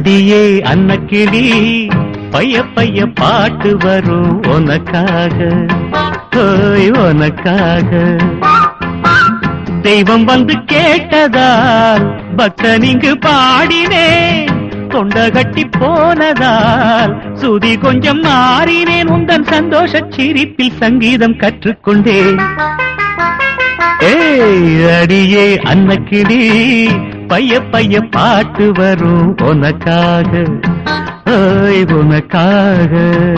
அடியே அன்னக்கிளி பைய பைய பாட்டு வரும் உனக்காக ஓய் உனக்காக தெய்வம் வந்து கேட்டதால் பக்தன் இங்கு பாடினேன் தொண்ட கட்டி போனதால் சுதி கொஞ்சம் மாறினேன் உந்தன் சந்தோஷ சிரிப்பில் சங்கீதம் கற்றுக்கொண்டேன் ஏய் அடியே அன்னக்கிளி பைய பைய பாட்டு வரும் உனக்காக ஓய் உனக்காக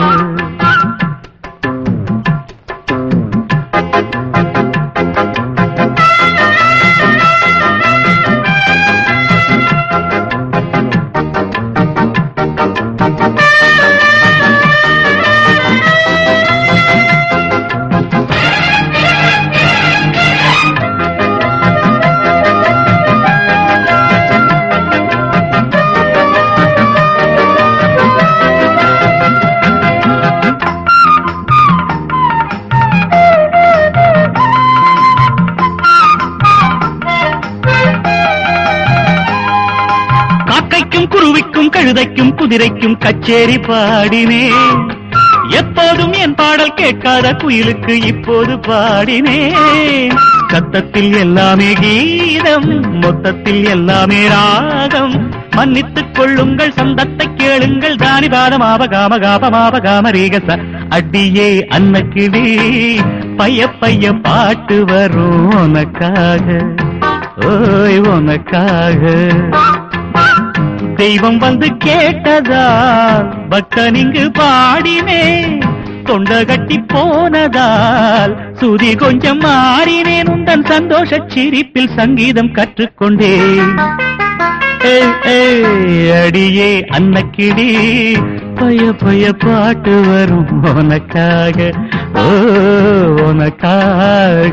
காக்கைக்கும் குருவிக்கும் கழுதைக்கும் குதிரைக்கும் கச்சேரி பாடினேன் எப்போதும் என் பாடல் கேட்காத குயிலுக்கு இப்போது பாடினேன் சத்தத்தில் எல்லாமே கீதம் மொத்தத்தில் எல்லாமே ராகம் மன்னித்துக் கொள்ளுங்கள் சந்தத்தை கேளுங்கள் தானி பாதம் ஆபகாம காபமாப காம ரீகச அடியே அன்னக்கிளி பைய பைய பாட்டு வரும் உனக்காக ஓய் உனக்காக தெய்வம் வந்து கேட்டதால் பக்தன் இங்கு பாடினே தொண்ட கட்டி போனதால் சுதி கொஞ்சம் மாறினேன் உந்தன் சந்தோஷ சிரிப்பில் சங்கீதம் கற்றுக்கொண்டேன் ஏய், ஏய், அடியே அன்னக்கிடி பய பய பாட்டு வரும் உனக்காக ஓ உனக்காக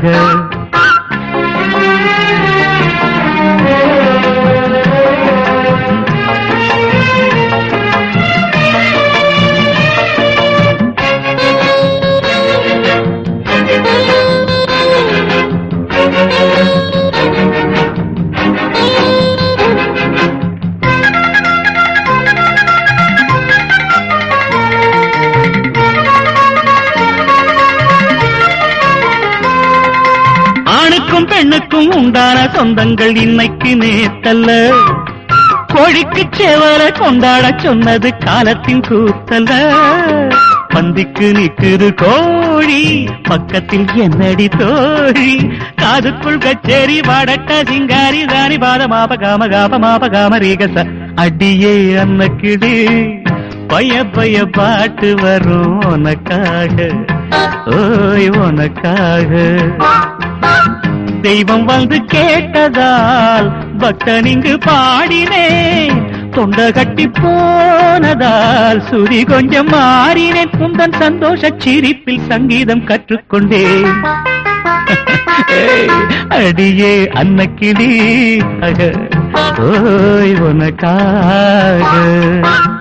ஆணுக்கும் பெண்ணுக்கும் உண்டான சொந்தங்கள் இன்னைக்கு நேத்தல்ல கோழிக்கு சேவல கொண்டாட சொன்னது காலத்தின் கூத்தல்ல பந்திக்கு நிக்குது கோழி பக்கத்தில் என்னடி தோழி காதுக்குள் கச்சேரி வாடட்ட சிங்காரி தானி பாதமாப காம காப மாப காம ரீகச அடியே அன்னக்கிடு பய பய பாட்டு வரும் உனக்காக ஓய் உனக்காக தெய்வம் வந்து கேட்டதால் பக்தன் இங்கு பாடினேன் தொண்ட கட்டி போனதால் சுதி கொஞ்சம் மாறினேன் குந்தன் சந்தோஷ சிரிப்பில் சங்கீதம் கற்றுக்கொண்டேன் ஏய், அடியே அன்னக்கிளி அக, ஓய் உனக்காக